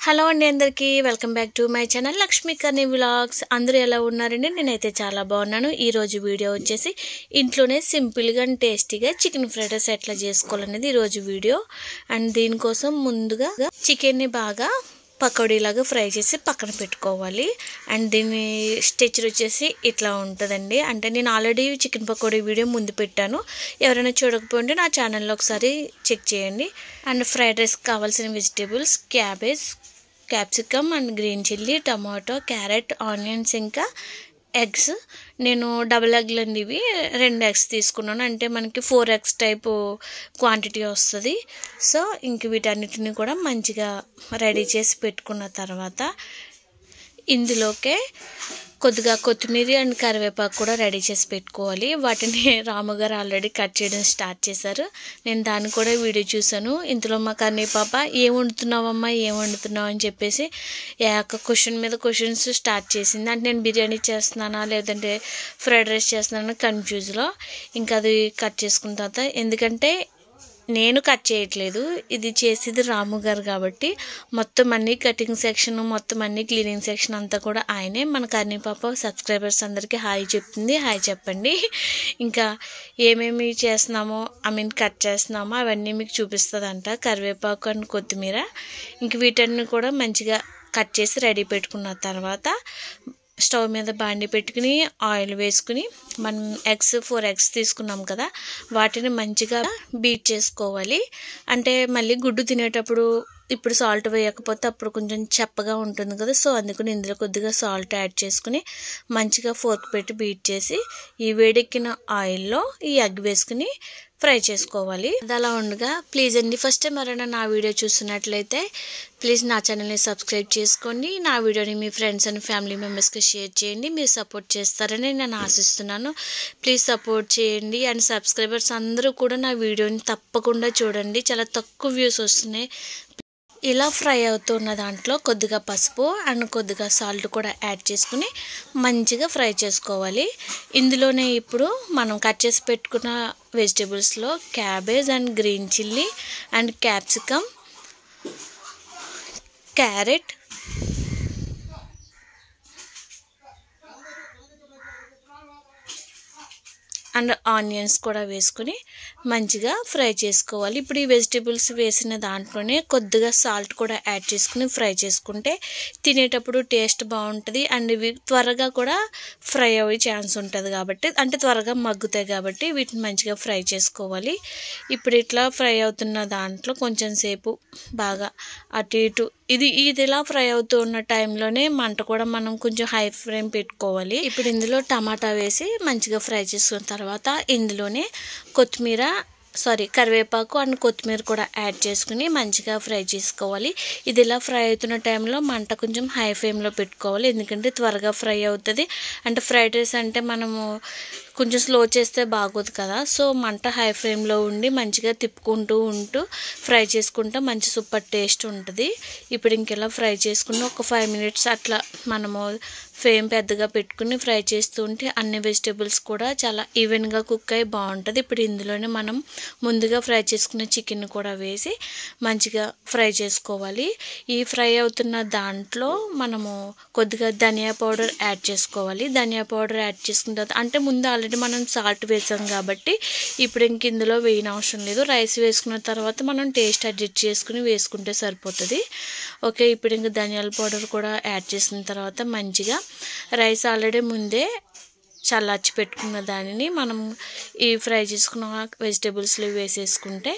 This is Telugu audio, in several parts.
హలో అండి అందరికీ welcome back to my channel Lakshmi Karni vlogs అందరూ ఎలా ఉన్నారండి నేనైతే చాలా బాగున్నాను ఈ రోజు వీడియో వచ్చేసి ఇంట్లోనే సింపుల్గా అండ్ టేస్టీగా చికెన్ ఫ్రైడ్ రైస్ ఎట్లా చేసుకోవాలనేది ఈరోజు వీడియో అండ్ దీనికోసం ముందుగా చికెన్ని బాగా పకోడీలాగా ఫ్రై చేసి పక్కన పెట్టుకోవాలి అండ్ దీని స్టెచర్ వచ్చేసి ఇట్లా ఉంటుందండి అంటే నేను ఆల్రెడీ చికెన్ పకోడీ వీడియో ముందు పెట్టాను ఎవరైనా చూడకపోతే నా ఛానల్లో ఒకసారి చెక్ చేయండి అండ్ ఫ్రైడ్ రైస్కి కావాల్సిన vegetables cabbage capsicum and green chilli tomato carrot onions ఇంకా ఎగ్స్ నేను డబుల్ ఎగ్లు అండి ఇవి రెండు ఎగ్స్ తీసుకున్నాను అంటే మనకి ఫోర్ ఎగ్స్ టైపు క్వాంటిటీ వస్తుంది సో ఇంక వీటన్నిటిని కూడా మంచిగా రెడీ చేసి పెట్టుకున్న తర్వాత ఇందులోకే కొద్దిగా కొత్తిమీర అండ్ కరివేపాకు కూడా రెడీ చేసి పెట్టుకోవాలి వాటిని రాముగారు ఆల్రెడీ కట్ చేయడం స్టార్ట్ చేశారు నేను దాన్ని కూడా వీడియో చూశాను ఇందులో మా కన్నయ్య పాప ఏం వండుతున్నావమ్మా ఏం వండుతున్నావు అని చెప్పేసి ఏక క్వశ్చన్ మీద క్వశ్చన్స్ స్టార్ట్ చేసింది అంటే నేను బిర్యానీ చేస్తున్నానా లేదంటే ఫ్రైడ్ రైస్ చేస్తున్నానా కన్ఫ్యూజ్లో ఇంకా అది కట్ చేసుకున్న తర్వాత ఎందుకంటే నేను కట్ చేయట్లేదు ఇది చేసేది రాము గారు కాబట్టి మొత్తం అన్ని కటింగ్ సెక్షన్ మొత్తం అన్ని క్లీనింగ్ సెక్షన్ అంతా కూడా ఆయనే మన కర్ణీ పాప సబ్స్క్రైబర్స్ అందరికీ హాయ్ చెప్తుంది హాయ్ చెప్పండి ఇంకా ఏమేమి చేస్తున్నామో ఐ మీన్ కట్ చేస్తున్నామో అవన్నీ మీకు చూపిస్తుందంట కరివేపాకు అండ్ కొత్తిమీర ఇంక వీటన్ని కూడా మంచిగా కట్ చేసి రెడీ పెట్టుకున్న తర్వాత స్టవ్ మీద బాండి పెట్టుకుని ఆయిల్ వేసుకుని మనం ఎగ్స్ ఫోర్ ఎగ్స్ తీసుకున్నాం కదా వాటిని మంచిగా బీట్ చేసుకోవాలి అంటే మళ్ళీ గుడ్డు తినేటప్పుడు ఇప్పుడు సాల్ట్ వేయకపోతే అప్పుడు కొంచెం చెప్పగా ఉంటుంది కదా సో అందుకని ఇందులో కొద్దిగా సాల్ట్ యాడ్ చేసుకుని మంచిగా ఫోర్క్ పెట్టి బీట్ చేసి ఈ వేడెక్కిన ఆయిల్లో ఈ ఎగ్ వేసుకుని ఫ్రై చేసుకోవాలి అది అలా ఉండగా ప్లీజ్ అండి ఫస్ట్ టైం ఎవరైనా నా వీడియో చూస్తున్నట్లయితే ప్లీజ్ నా ఛానల్ని సబ్స్క్రైబ్ చేసుకోండి నా వీడియోని మీ ఫ్రెండ్స్ అండ్ ఫ్యామిలీ మెంబర్స్కి షేర్ చేయండి మీరు సపోర్ట్ చేస్తారని నేను ఆశిస్తున్నాను ప్లీజ్ సపోర్ట్ చేయండి అండ్ సబ్స్క్రైబర్స్ అందరూ కూడా నా వీడియోని తప్పకుండా చూడండి చాలా తక్కువ వ్యూస్ వస్తున్నాయి ఇలా ఫ్రై అవుతున్న దాంట్లో కొద్దిగా పసుపు అండ్ కొద్దిగా సాల్ట్ కూడా యాడ్ చేసుకుని మంచిగా ఫ్రై చేసుకోవాలి ఇందులోనే ఇప్పుడు మనం కట్ చేసి పెట్టుకున్న వెజిటేబుల్స్లో cabbage and green chilli and capsicum carrot and onions కూడా వేసుకుని మంచిగా ఫ్రై చేసుకోవాలి ఇప్పుడు ఈ వెజిటేబుల్స్ వేసిన దాంట్లోనే కొద్దిగా సాల్ట్ కూడా యాడ్ చేసుకుని ఫ్రై చేసుకుంటే తినేటప్పుడు టేస్ట్ బాగుంటుంది అండ్ ఇవి త్వరగా కూడా ఫ్రై అయ్యే ఛాన్స్ ఉంటుంది కాబట్టి అంటే త్వరగా మగ్గుతాయి కాబట్టి వీటిని మంచిగా ఫ్రై చేసుకోవాలి ఇప్పుడు ఇట్లా ఫ్రై అవుతున్న దాంట్లో కొంచెం సేపు బాగా అటు ఇటు ఇది ఇది ఇలా ఫ్రై అవుతూ ఉన్న టైంలోనే మంట కూడా మనం కొంచెం హై ఫ్లేమ్ పెట్టుకోవాలి ఇప్పుడు ఇందులో టమాటా వేసి మంచిగా ఫ్రై చేసుకున్న తర్వాత ఇందులోనే కొత్తిమీర సారీ కరివేపాకు అండ్ కొత్తిమీర కూడా యాడ్ చేసుకుని మంచిగా ఫ్రై చేసుకోవాలి ఇది ఇలా ఫ్రై అవుతున్న టైంలో మంట కొంచెం హై ఫ్లేమ్లో పెట్టుకోవాలి ఎందుకంటే త్వరగా ఫ్రై అవుతుంది అంటే ఫ్రైడ్ రైస్ అంటే మనము కొంచెం స్లో చేస్తే బాగోదు కదా సో మంట హై ఫ్లేమ్లో ఉండి మంచిగా తిప్పుకుంటూ ఉంటూ ఫ్రై చేసుకుంటే మంచి సూపర్ టేస్ట్ ఉంటుంది ఇప్పుడు ఇంకెలా ఫ్రై చేసుకుని ఒక ఫైవ్ మినిట్స్ అట్లా మనము ఫ్లేమ్ పెద్దగా పెట్టుకుని ఫ్రై చేస్తూ ఉంటే అన్ని వెజిటేబుల్స్ కూడా చాలా ఈవెన్గా కుక్ అయ్యి బాగుంటుంది ఇప్పుడు ఇందులోనే మనం ముందుగా ఫ్రై చేసుకున్న చికెన్ కూడా వేసి మంచిగా ఫ్రై చేసుకోవాలి ఈ ఫ్రై అవుతున్న దాంట్లో మనము కొద్దిగా ధనియా పౌడర్ యాడ్ చేసుకోవాలి ధనియా పౌడర్ యాడ్ చేసుకున్న తర్వాత అంటే ముందు ఆల్రెడీ మనం సాల్ట్ వేసాం కాబట్టి ఇప్పుడు ఇంక ఇందులో వేయని అవసరం లేదు రైస్ వేసుకున్న తర్వాత మనం టేస్ట్ అడ్జస్ట్ చేసుకుని వేసుకుంటే సరిపోతుంది ఓకే ఇప్పుడు ఇంక ధనియాల పౌడర్ కూడా యాడ్ చేసిన తర్వాత మంచిగా రైస్ ఆల్రెడీ ముందే చల్లార్చి పెట్టుకున్న దానిని మనం ఈ ఫ్రై చేసుకున్న వెజిటేబుల్స్లో వేసేసుకుంటే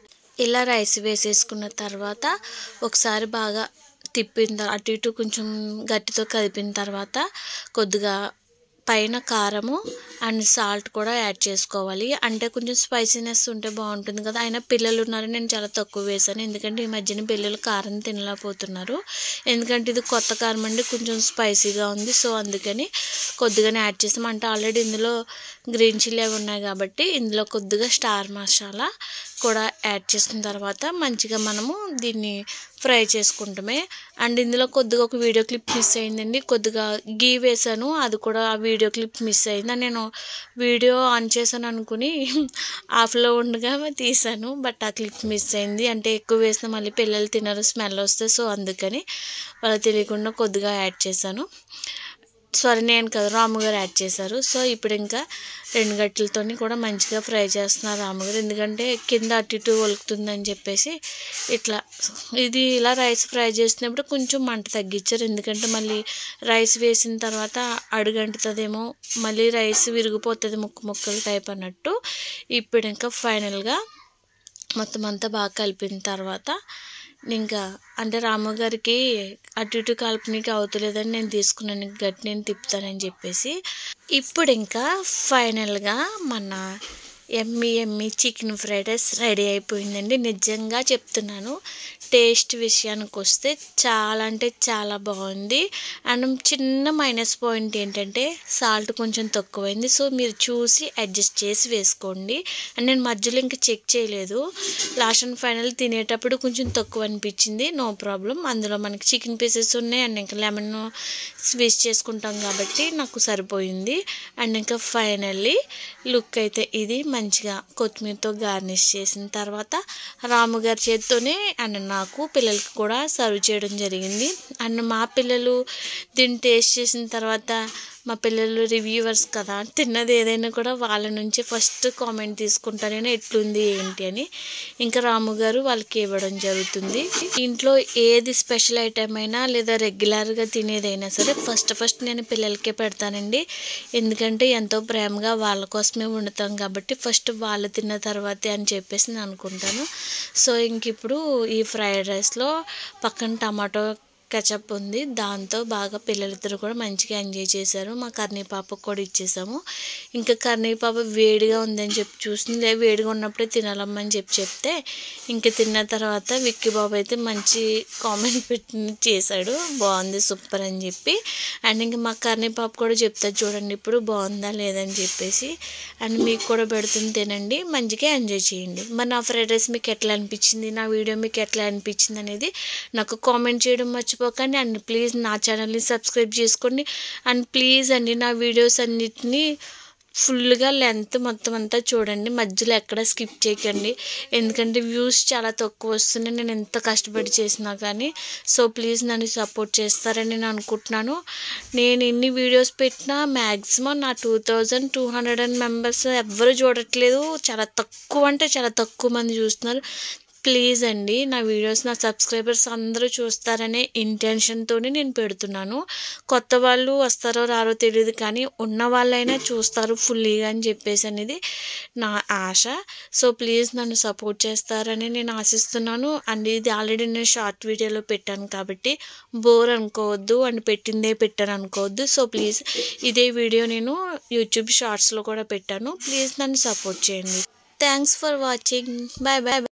ఇలా రైస్ వేసేసుకున్న తర్వాత ఒకసారి బాగా తిప్పిన అటు ఇటు కొంచెం గట్టితో కదిపిన తర్వాత కొద్దిగా పైన కారము అండ్ సాల్ట్ కూడా యాడ్ చేసుకోవాలి అంటే కొంచెం స్పైసీనెస్ ఉంటే బాగుంటుంది కదా అయినా పిల్లలు ఉన్నారు నేను చాలా తక్కువ వేసాను ఎందుకంటే ఈ మధ్యన పిల్లలు కారం తినలేకపోతున్నారు ఎందుకంటే ఇది కొత్త కారం అండి కొంచెం స్పైసీగా ఉంది సో అందుకని కొద్దిగానే యాడ్ చేసాం అంటే ఆల్రెడీ ఇందులో గ్రీన్ చిల్లీ అవి ఉన్నాయి కాబట్టి ఇందులో కొద్దిగా స్టార్ మసాలా కూడా యాడ్ చేసిన తర్వాత మంచిగా మనము దీన్ని ఫ్రై చేసుకుంటామే అండ్ ఇందులో కొద్దిగా ఒక వీడియో క్లిప్ మిస్ అయిందండి కొద్దిగా గీ వేసాను అది కూడా ఆ వీడియో క్లిప్ మిస్ అయింది నేను వీడియో ఆన్ చేశాను అనుకుని ఆఫ్లో ఉండగా తీసాను బట్ ఆ క్లిప్ మిస్ అయింది అంటే ఎక్కువ వేసిన మళ్ళీ పిల్లలు తినరు స్మెల్ వస్తే సో అందుకని వాళ్ళకి తెలియకుండా కొద్దిగా యాడ్ చేశాను సారీ నేను కదా రాముగారు యాడ్ చేశారు సో ఇప్పుడు ఇంకా రెండు గట్టెలతోని కూడా మంచిగా ఫ్రై చేస్తున్నారు రాముగారు ఎందుకంటే కింద అటు ఇటు ఒలుకుతుందని చెప్పేసి ఇట్లా ఇది ఇలా రైస్ ఫ్రై చేసినప్పుడు కొంచెం మంట తగ్గించారు ఎందుకంటే మళ్ళీ రైస్ వేసిన తర్వాత అడుగంటుతుందేమో మళ్ళీ రైస్ విరిగిపోతుంది ముక్కు ముక్కలు టైప్ అన్నట్టు ఇప్పుడు ఇంకా ఫైనల్గా మొత్తం అంతా బాగా కలిపిన తర్వాత ఇంకా అంటే రామగారికి అటు ఇటు కలపనీకి అవుతలేదని నేను తీసుకున్నాను గట్టి నేను తిప్పుతానని చెప్పేసి ఇప్పుడు ఇంకా ఫైనల్గా మన yummy yummy chicken fried rice ready అయిపోయిందండి నిజంగా చెప్తున్నాను టేస్ట్ విషయానికి వస్తే చాలా అంటే చాలా బాగుంది అండ్ చిన్న మైనస్ పాయింట్ ఏంటంటే సాల్ట్ కొంచెం తక్కువైంది సో మీరు చూసి అడ్జస్ట్ చేసి వేసుకోండి అండ్ నేను మధ్యలో ఇంకా చెక్ చేయలేదు లాస్ట్ అండ్ ఫైనల్ తినేటప్పుడు కొంచెం తక్కువ అనిపించింది నో ప్రాబ్లం అందులో మనకి చికెన్ పీసెస్ ఉన్నాయి అండ్ ఇంకా లెమన్ స్వీస్ చేసుకుంటాం కాబట్టి నాకు సరిపోయింది అండ్ ఇంకా ఫైనల్లీ లుక్ అయితే ఇది మంచిగా కొత్తిమీరతో గార్నిష్ చేసిన తర్వాత రాముగారి చేత్తోనే అండ్ నాకు పిల్లలకి కూడా సర్వ్ చేయడం జరిగింది అండ్ మా పిల్లలు దీన్ని టేస్ట్ చేసిన తర్వాత మా పిల్లలు రివ్యూవర్స్ కదా తిన్నది ఏదైనా కూడా వాళ్ళ నుంచి ఫస్ట్ కామెంట్ తీసుకుంటానని ఎట్లుంది ఏంటి అని ఇంకా రాము గారు వాళ్ళకి ఇవ్వడం జరుగుతుంది ఇంట్లో ఏది స్పెషల్ ఐటమ్ అయినా లేదా రెగ్యులర్గా తినేదైనా సరే ఫస్ట్ ఫస్ట్ నేను పిల్లలకే పెడతానండి ఎందుకంటే ఎంతో ప్రేమగా వాళ్ళ కోసమే వండుతాం కాబట్టి ఫస్ట్ వాళ్ళు తిన్న తర్వాతే అని చెప్పేసి నేను అనుకుంటాను సో ఇంక ఇప్పుడు ఈ ఫ్రైడ్ రైస్లో పక్కన టమాటో కెచప్ ఉంది దాంతో బాగా పిల్లలిద్దరు కూడా మంచిగా ఎంజాయ్ చేశారు మా కర్నీ పాపకు కూడా ఇచ్చేసాము ఇంకా కర్నీ పాప వేడిగా ఉందని చెప్పి చూసింది వేడిగా ఉన్నప్పుడే తినాలమ్మని చెప్పి చెప్తే ఇంకా తిన్న తర్వాత విక్కీ బాబు అయితే మంచి కామెంట్ పెట్టి చేశాడు బాగుంది సూపర్ అని చెప్పి అండ్ ఇంకా మా కర్నీ పాప కూడా చెప్తారు చూడండి ఇప్పుడు బాగుందా లేదని చెప్పేసి అండ్ మీకు కూడా పెడుతుంది తినండి మంచిగా ఎంజాయ్ చేయండి మరి నా ఫ్రైడ్ రైస్ మీకు ఎట్లా అనిపించింది నా వీడియో మీకు ఎట్లా అనిపించింది అనేది నాకు కామెంట్ చేయడం మర్చిపోకండి అండ్ ప్లీజ్ నా ఛానల్ని సబ్స్క్రైబ్ చేసుకోండి అండ్ ప్లీజ్ అండి నా వీడియోస్ అన్నిటినీ ఫుల్గా లెంత్ మొత్తం అంతా చూడండి మధ్యలో ఎక్కడ స్కిప్ చేయకండి ఎందుకంటే వ్యూస్ చాలా తక్కువ వస్తున్నాయి నేను ఎంత కష్టపడి చేసినా కానీ సో ప్లీజ్ నన్ను సపోర్ట్ చేస్తారని నేను అనుకుంటున్నాను నేను ఎన్ని వీడియోస్ పెట్టినా మ్యాక్సిమం నా two thousand two hundred and members ఎవ్వరు చూడట్లేదు చాలా తక్కువ అంటే చాలా తక్కువ మంది చూస్తున్నారు ప్లీజ్ అండి నా వీడియోస్ నా సబ్స్క్రైబర్స్ అందరూ చూస్తారనే ఇంటెన్షన్తోనే నేను పెడుతున్నాను కొత్త వాళ్ళు వస్తారో రారో తెలియదు కానీ ఉన్న వాళ్ళైనా చూస్తారు ఫుల్లీగా అని చెప్పేసి అనేది నా ఆశ సో ప్లీజ్ నన్ను సపోర్ట్ చేస్తారని నేను ఆశిస్తున్నాను అండ్ ఇది ఆల్రెడీ నేను షార్ట్ వీడియోలో పెట్టాను కాబట్టి బోర్ అనుకోవద్దు అండ్ పెట్టిందే పెట్టాను అనుకోవద్దు సో ప్లీజ్ ఇదే వీడియో నేను యూట్యూబ్ షార్ట్స్లో కూడా పెట్టాను ప్లీజ్ నన్ను సపోర్ట్ చేయండి thanks for watching bye bye